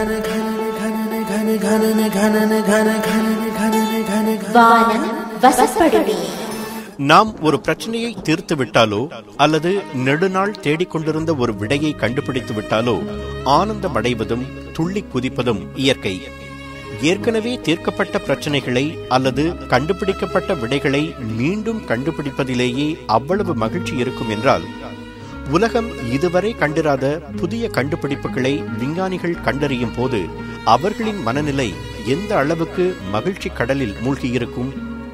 வானம் வசப்படுமே நாம் ஒரு பிரச்சனையை தீர்த்து விட்டாலோ அல்லது நெடுநாள் தேடிக்கொண்டிருந்த ஒரு விடையை கண்டுபிடித்து விட்டாலோ ஆனந்தம் அடைவதும் துள்ளி குதிப்பதும் இயற்கை ஏற்கனவே தீர்க்கப்பட்ட பிரச்சனைகளை அல்லது கண்டுபிடிக்கப்பட்ட விடைகளை மீண்டும் கண்டுபிடிப்பதிலேயே அவ்வளவு மகிழ்ச்சி இருக்கும் என்றால் உலகம் இதுவரை கண்டிராத புதிய கண்டுபிடிப்புகளை விஞ்ஞானிகள் கண்டறியும் போது அவர்களின் மனநிலை எந்த அளவுக்கு மகிழ்ச்சி கடலில் மூழ்கியிருக்கும்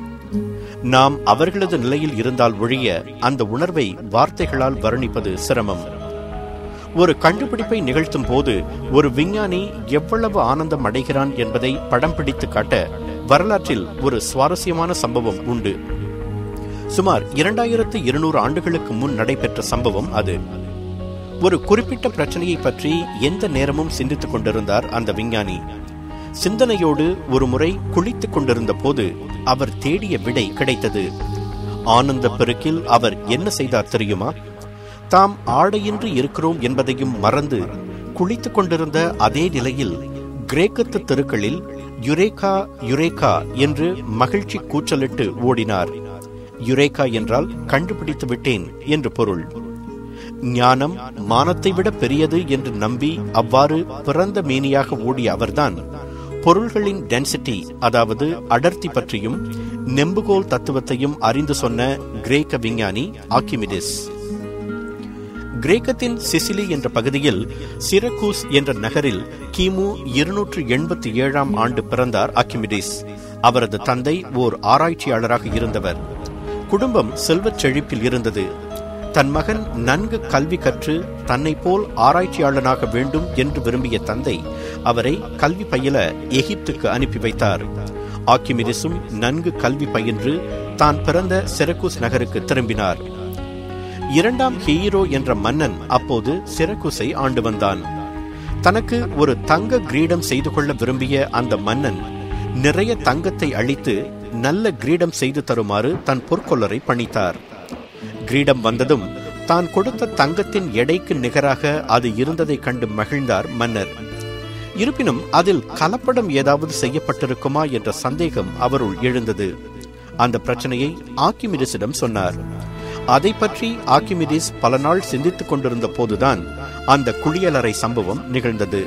நாம் அவர்களது நிலையில் இருந்தால் ஒழிய அந்த உணர்வை வார்த்தைகளால் வர்ணிப்பது சிரமம் ஒரு கண்டுபிடிப்பை நிகழ்த்தும் போது ஒரு விஞ்ஞானி எவ்வளவு ஆனந்தம் அடைகிறான் என்பதை படம் பிடித்து காட்ட வரலாற்றில் ஒரு சுவாரஸ்யமான சம்பவம் உண்டு சுமார் இரண்டாயிரத்து இருநூறு ஆண்டுகளுக்கு முன் நடைபெற்ற சம்பவம் அது ஒரு குறிப்பிட்ட பிரச்சனையை பற்றி எந்த நேரமும் சிந்தித்துக் கொண்டிருந்தார் அந்த விஞ்ஞானி சிந்தனையோடு ஒரு முறை குளித்துக் கொண்டிருந்த போது அவர் தேடிய விடை கிடைத்தது ஆனந்த பெருக்கில் அவர் என்ன செய்தார் தெரியுமா தாம் ஆடையின்றி இருக்கிறோம் என்பதையும் மறந்து குளித்துக் கொண்டிருந்த அதே நிலையில் கிரேக்கத்து தெருக்களில் யுரேகா யுரேகா என்று மகிழ்ச்சி கூச்சலிட்டு ஓடினார் யுரேகா என்றால் கண்டுபிடித்து விட்டேன் என்று பொருள் ஞானம் மானத்தை விட பெரியது என்று நம்பி அவ்வாறு பிறந்த மேனியாக ஓடிய அவர்தான் பொருள்களின் டென்சிட்டி அதாவது அடர்த்தி பற்றியும் நெம்புகோல் தத்துவத்தையும் அறிந்து சொன்ன கிரேக்க விஞ்ஞானி ஆக்கிமிடிஸ் கிரேக்கத்தின் சிசிலி என்ற பகுதியில் சிரக்கூஸ் என்ற நகரில் கிமு இருநூற்று எண்பத்தி ஏழாம் ஆண்டு பிறந்தார் ஆக்கிமிடிஸ் அவரது தந்தை ஓர் ஆராய்ச்சியாளராக இருந்தவர் குடும்பம் செல்வச் செழிப்பில் இருந்தது தன் மகன் நன்கு கல்வி கற்று தன்னை போல் ஆராய்ச்சியாளனாக வேண்டும் என்று விரும்பிய தந்தை அவரை கல்வி பயில எகிப்துக்கு அனுப்பி வைத்தார் ஆக்கிமிடிஸும் நன்கு கல்வி பயின்று தான் பிறந்த செரக்கூஸ் நகருக்கு திரும்பினார் இரண்டாம் ஹீரோ என்ற மன்னன் அப்போது சிரக்குசை ஆண்டு வந்தான் தனக்கு ஒரு தங்க கிரீடம் செய்து கொள்ள விரும்பிய அந்த மன்னன் நிறைய தங்கத்தை அளித்து நல்ல கிரீடம் செய்து தருமாறு தன் பொற்கொள்ளரை பணித்தார் கிரீடம் வந்ததும் தான் கொடுத்த தங்கத்தின் எடைக்கு நிகராக அது இருந்ததைக் கண்டு மகிழ்ந்தார் மன்னர் இருப்பினும் அதில் கலப்படம் ஏதாவது செய்யப்பட்டிருக்குமா என்ற சந்தேகம் அவருள் எழுந்தது அந்த பிரச்சனையை ஆக்கிமிடிஸிடம் சொன்னார் அதை பற்றி ஆக்கிமிடிஸ் பல நாள் சிந்தித்துக் கொண்டிருந்த போதுதான் அந்த குளியலறை சம்பவம் நிகழ்ந்தது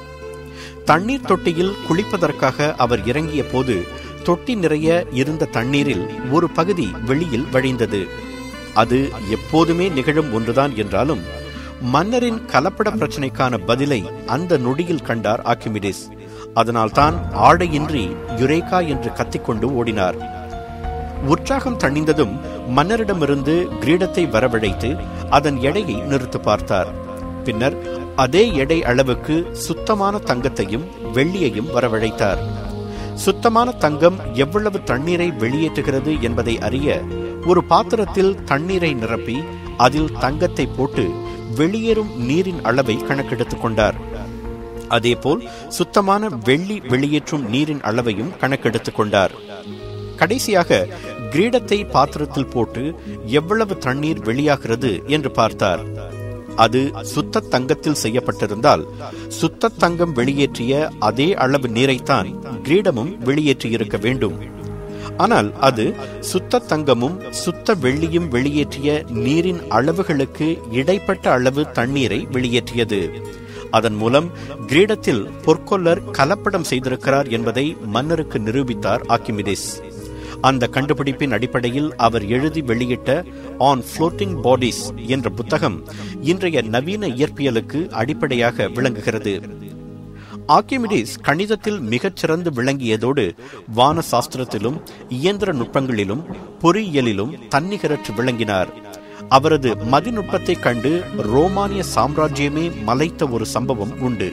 தண்ணீர் தொட்டியில் குளிப்பதற்காக அவர் இறங்கிய போது தொட்டி நிறைய இருந்த தண்ணீரில் ஒரு பகுதி வெளியில் வழிந்தது அது எப்போதுமே நிகழும் ஒன்றுதான் என்றாலும் மன்னரின் கலப்பட பிரச்சனைக்கான பதிலை அந்த நொடியில் கண்டார் ஆக்கிமிடிஸ் அதனால்தான் ஆடையின்றி யுரேகா என்று கத்திக்கொண்டு ஓடினார் உற்சாகம் தணிந்ததும் மன்னரிடமிருந்து கிரீடத்தை வரவழைத்து அதன் எடையை நிறுத்து பார்த்தார் பின்னர் அதே எடை அளவுக்கு சுத்தமான தங்கத்தையும் வெள்ளியையும் வரவழைத்தார் சுத்தமான தங்கம் எவ்வளவு தண்ணீரை வெளியேற்றுகிறது என்பதை அறிய ஒரு பாத்திரத்தில் தண்ணீரை நிரப்பி அதில் தங்கத்தை போட்டு வெளியேறும் நீரின் அளவை கணக்கெடுத்துக் கொண்டார் அதேபோல் சுத்தமான வெள்ளி வெளியேற்றும் நீரின் அளவையும் கணக்கெடுத்துக் கொண்டார் கடைசியாக கிரீடத்தை பாத்திரத்தில் போட்டு எவ்வளவு தண்ணீர் வெளியாகிறது என்று பார்த்தார் அது சுத்த தங்கத்தில் செய்யப்பட்டிருந்தால் சுத்த தங்கம் வெளியேற்றிய அதே அளவு நீரைத்தான் கிரீடமும் வெளியேற்றியிருக்க வேண்டும் ஆனால் அது சுத்த தங்கமும் சுத்த வெள்ளியும் வெளியேற்றிய நீரின் அளவுகளுக்கு இடைப்பட்ட அளவு தண்ணீரை வெளியேற்றியது அதன் மூலம் கிரீடத்தில் பொற்கொல்லர் கலப்படம் செய்திருக்கிறார் என்பதை மன்னருக்கு நிரூபித்தார் ஆக்கிமிடிஸ் அந்த கண்டுபிடிப்பின் அடிப்படையில் அவர் எழுதி வெளியிட்ட ஆன் ஃப்ளோட்டிங் பாடிஸ் என்ற புத்தகம் இன்றைய நவீன இயற்பியலுக்கு அடிப்படையாக விளங்குகிறது ஆக்கிமிடிஸ் கணிதத்தில் மிகச்சிறந்து விளங்கியதோடு வான சாஸ்திரத்திலும் இயந்திர நுட்பங்களிலும் பொறியியலிலும் தன்னிகரற்று விளங்கினார் அவரது மதிநுட்பத்தைக் கண்டு ரோமானிய சாம்ராஜ்யமே மலைத்த ஒரு சம்பவம் உண்டு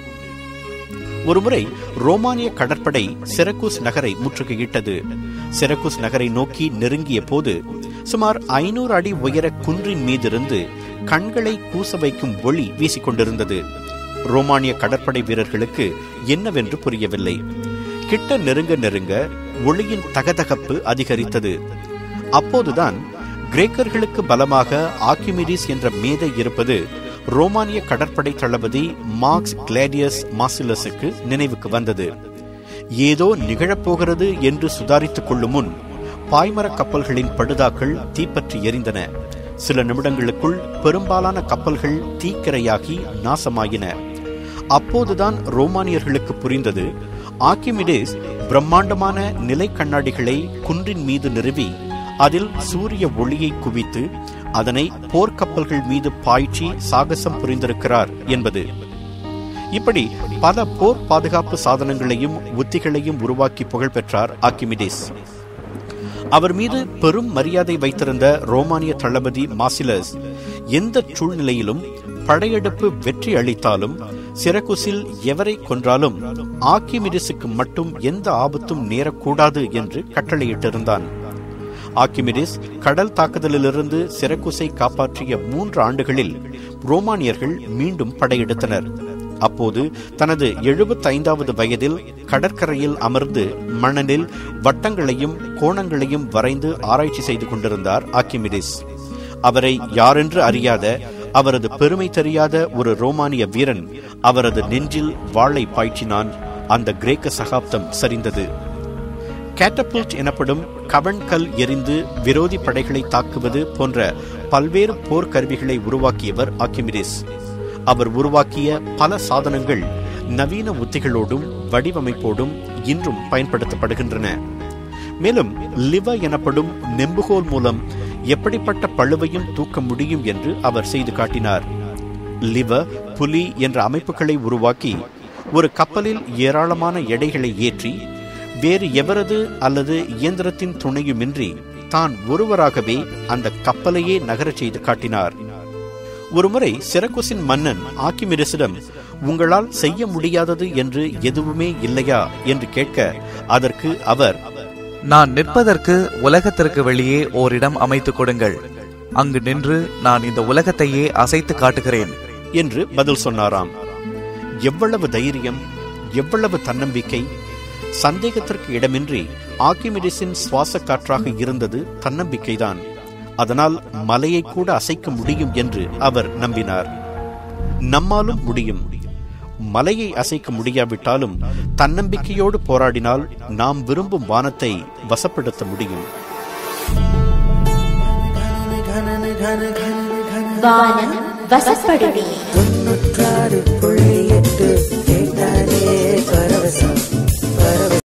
ஒருமுறை ரோமானிய கடற்படை சிரக்கூஸ் நகரை முற்றுகையிட்டது சிரக்கூஸ் நகரை நோக்கி நெருங்கிய போது சுமார் ஐநூறு அடி உயர குன்றின் மீதிருந்து கண்களை கூச வைக்கும் ஒளி வீசிக்கொண்டிருந்தது ரோமானிய கடற்படை வீரர்களுக்கு என்னவென்று புரியவில்லை கிட்ட நெருங்க நெருங்க ஒளியின் தகதகப்பு அதிகரித்தது அப்போதுதான் கிரேக்கர்களுக்கு பலமாக ஆக்கிமிடிஸ் என்ற மேதை இருப்பது ரோமானிய கடற்படை தளபதி மார்க்ஸ் கிளாடியஸ் மாசிலஸுக்கு நினைவுக்கு வந்தது ஏதோ நிகழப்போகிறது என்று சுதாரித்துக் கொள்ளும் முன் பாய்மர கப்பல்களின் படுதாக்கள் தீப்பற்றி எரிந்தன சில நிமிடங்களுக்குள் பெரும்பாலான கப்பல்கள் தீக்கிரையாகி நாசமாயின அப்போதுதான் ரோமானியர்களுக்கு புரிந்தது ஆக்கிமிடேஸ் பிரம்மாண்டமான நிலை கண்ணாடிகளை குன்றின் மீது நிறுவி அதில் சூரிய ஒளியை குவித்து அதனை போர்க்கப்பல்கள் மீது பாய்ச்சி சாகசம் புரிந்திருக்கிறார் என்பது இப்படி பல போர் பாதுகாப்பு சாதனங்களையும் உத்திகளையும் உருவாக்கி புகழ் பெற்றார் ஆக்கிமிடேஸ் அவர் மீது பெரும் மரியாதை வைத்திருந்த ரோமானிய தளபதி மாசிலஸ் எந்த சூழ்நிலையிலும் படையெடுப்பு வெற்றி அளித்தாலும் சிறகுசில் எவரை கொன்றாலும் ஆக்கிமிடிஸுக்கு மட்டும் எந்த ஆபத்தும் நேரக்கூடாது என்று கட்டளையிட்டிருந்தான் ஆக்கிமிடிஸ் கடல் தாக்குதலிலிருந்து சிறகுசை காப்பாற்றிய மூன்று ஆண்டுகளில் ரோமானியர்கள் மீண்டும் படையெடுத்தனர் அப்போது தனது எழுபத்தைந்தாவது வயதில் கடற்கரையில் அமர்ந்து மணலில் வட்டங்களையும் கோணங்களையும் வரைந்து ஆராய்ச்சி செய்து கொண்டிருந்தார் ஆக்கிமிடிஸ் அவரை யாரென்று அறியாத அவரது பெருமை தெரியாத ஒரு ரோமானிய வீரன் அவரது நெஞ்சில் வாளை பாய்ச்சினான் அந்த கிரேக்க சகாப்தம் சரிந்தது கேட்டபிள்ட் எனப்படும் கவன்கல் எரிந்து விரோதி படைகளை தாக்குவது போன்ற பல்வேறு போர்க்கருவிகளை உருவாக்கியவர் ஆக்கிமிடிஸ் அவர் உருவாக்கிய பல சாதனங்கள் நவீன உத்திகளோடும் வடிவமைப்போடும் இன்றும் பயன்படுத்தப்படுகின்றன மேலும் லிவ எனப்படும் நெம்புகோல் மூலம் எப்படிப்பட்ட பழுவையும் தூக்க முடியும் என்று அவர் செய்து காட்டினார் லிவ புலி என்ற அமைப்புகளை உருவாக்கி ஒரு கப்பலில் ஏராளமான எடைகளை ஏற்றி வேறு எவரது அல்லது இயந்திரத்தின் துணையுமின்றி தான் ஒருவராகவே அந்த கப்பலையே நகரச் செய்து காட்டினார் ஒருமுறை சிறகுசின் மன்னன் ஆக்கிமிடிசிடம் உங்களால் செய்ய முடியாதது என்று எதுவுமே இல்லையா என்று கேட்க அதற்கு அவர் நான் நிற்பதற்கு உலகத்திற்கு வெளியே ஓரிடம் அமைத்துக் கொடுங்கள் அங்கு நின்று நான் இந்த உலகத்தையே அசைத்து காட்டுகிறேன் என்று பதில் சொன்னாராம் எவ்வளவு தைரியம் எவ்வளவு தன்னம்பிக்கை சந்தேகத்திற்கு இடமின்றி ஆக்கிமிடிஸின் சுவாச காற்றாக இருந்தது தன்னம்பிக்கைதான் அதனால் மலையை கூட அசைக்க முடியும் என்று அவர் நம்பினார் நம்மாலும் முடியும் மலையை அசைக்க முடியாவிட்டாலும் தன்னம்பிக்கையோடு போராடினால் நாம் விரும்பும் வானத்தை வசப்படுத்த முடியும் வானம் வசப்படுமே தொண்ணூற்றாறு புள்ளி எட்டு கேட்டாலே பரவசம்